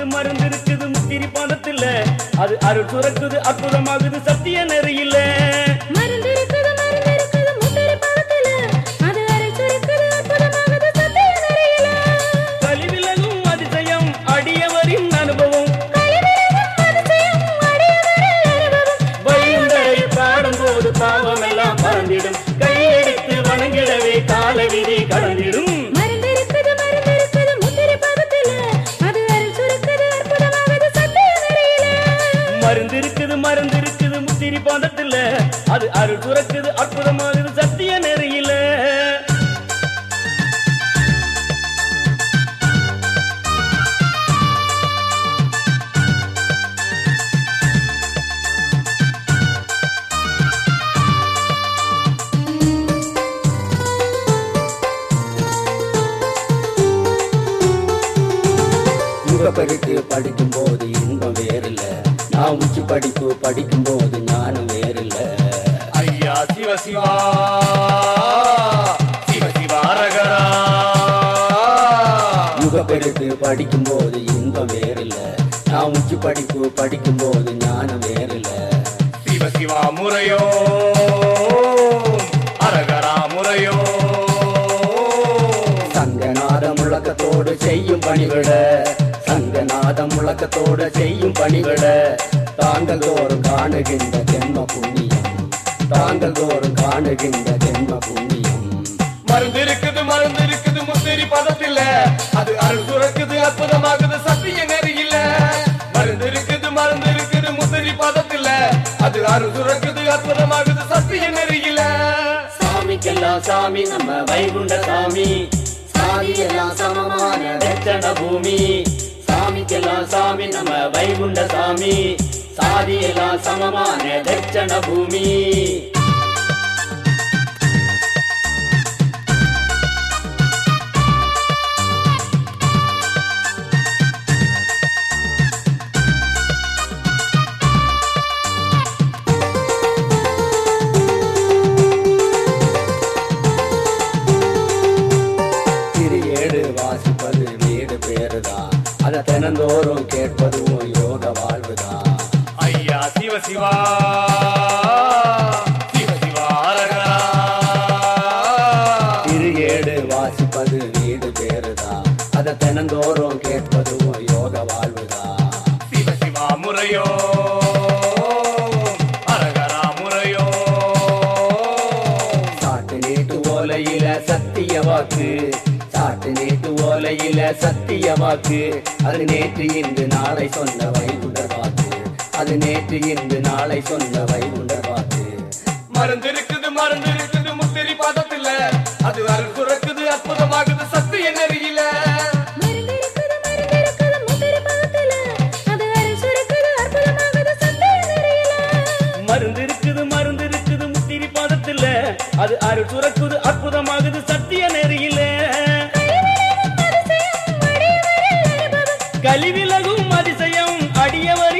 இருக்குது மருந்து இருக்குது முத்திரி பாதத்துல அது அருள் சுரக்குது அற்புதமாகுது சத்திய நெறியில மருந்து இருக்குது மருந்து இருக்குது முத்திரை பாதத்துல அது அருள் சுரக்குது அற்புதமாகுது சத்திய நெறியில கலிவிலகும் அதிசயம் அடியவரின் அனுபவம் கலிவிலகும் அதிசயம் அடியவரின் அனுபவம் வைகுண்டரை பாடும்போது பாவம் எல்லாம் பறந்திடும் கையெடுத்து வணங்கிடவே கால விதி கடந்திடும் மருந்து இருக்குது மருந்து இருக்குது முத்திரை பாதத்துல அது அருள் சுரக்குது அற்புதமாகுது சத்திய நெறியில மருந்து இருக்குது மருந்து இருக்குது முத்திரி பாதத்துல அது அருள் சுரக்குது அற்புதமாகுது சத்திய நெறியில யுகப்பெருக்கு படிக்கும் போது இன்பம் வேறில்ல நான் உச்சி படிப்பு படிக்கும் போது ஞானம் வேறில்ல ஐயா சிவ சிவா சிவ சிவாரகரா யுகப்பெருக்கு படிக்கும் போது இன்பம் வேறில்ல நான் உச்சி படிப்பு படிக்கும் போது ஞானம் வேறில்ல சிவ சிவா முறையோ அரகரா முறையோ சங்கநாத முழக்கத்தோடு செய்யும் பணிவிட சங்கநாத முழக்கத்தோடு செய்யும் பணிவிட தாங்கள் தோறும் காணுகின்ற ஜென்ம புண்ணியம் தாங்கள் தோறும் காணுகின்ற ஜென்ம புண்ணியம் மருந்து இருக்குது மருந்து இருக்குது முத்திரி பதத்தில அது அருள் சுரக்குது அற்புதமாகுது சத்திய நெறியில மருந்து இருக்குது மருந்து இருக்குது முத்திரி பதத்தில அது அருள் சுரக்குது அற்புதமாகுது சத்திய நெறியில சாமிக்கெல்லாம் சாமி நம்ம வைகுண்ட சாமி சாமி எல்லாம் சமமான வெச்சன பூமி சாமிக்கெல்லாம் சாமி நம்ம வைகுண்ட சாமி சாதி எல்லாம் சமமான தட்சண பூமி திரு ஏடு வாசிப்பது வீடு பேருதான் அத தினந்தோறும் கேட்பதும் யோக வாழ்வுதான் ஐயா சிவ சிவா சிவ சிவா அரகரா திரு ஏடு வாசிப்பது வீடு பேருதான் அத தினந்தோறும் கேட்பதும் யோக வாழ்வுதான் சிவ சிவா முறையோ அரகரா முறையோ சாட்டு நீட்டு ஓலையில சத்திய வாக்கு சாட்டு நீட்டு ஓலையில சத்திய வாக்கு அது நேற்று இன்று நாளை சொன்ன வைகுண்டர் வாக்கு அது நேற்று இன்று நாளை சொன்ன வைகுண்டர் வாக்கு மருந்து இருக்குது மருந்து இருக்குது முத்திரி பாதத்துல அது அருள் சுரக்குது அற்புதமாகுது சத்திய நெறியில மருந்து இருக்குது மருந்து இருக்குது முத்திரை பாதத்துல அது அருள் சுரக்குது அற்புதமாகுது சத்திய நெறியில மருந்து இருக்குது மருந்து இருக்குது முத்திரி பாதத்துல அது அருள் சுரக்குது அற்புதமாகுது சத்திய நெறியில கலிவிலகும் அதிசயம் அடியவர்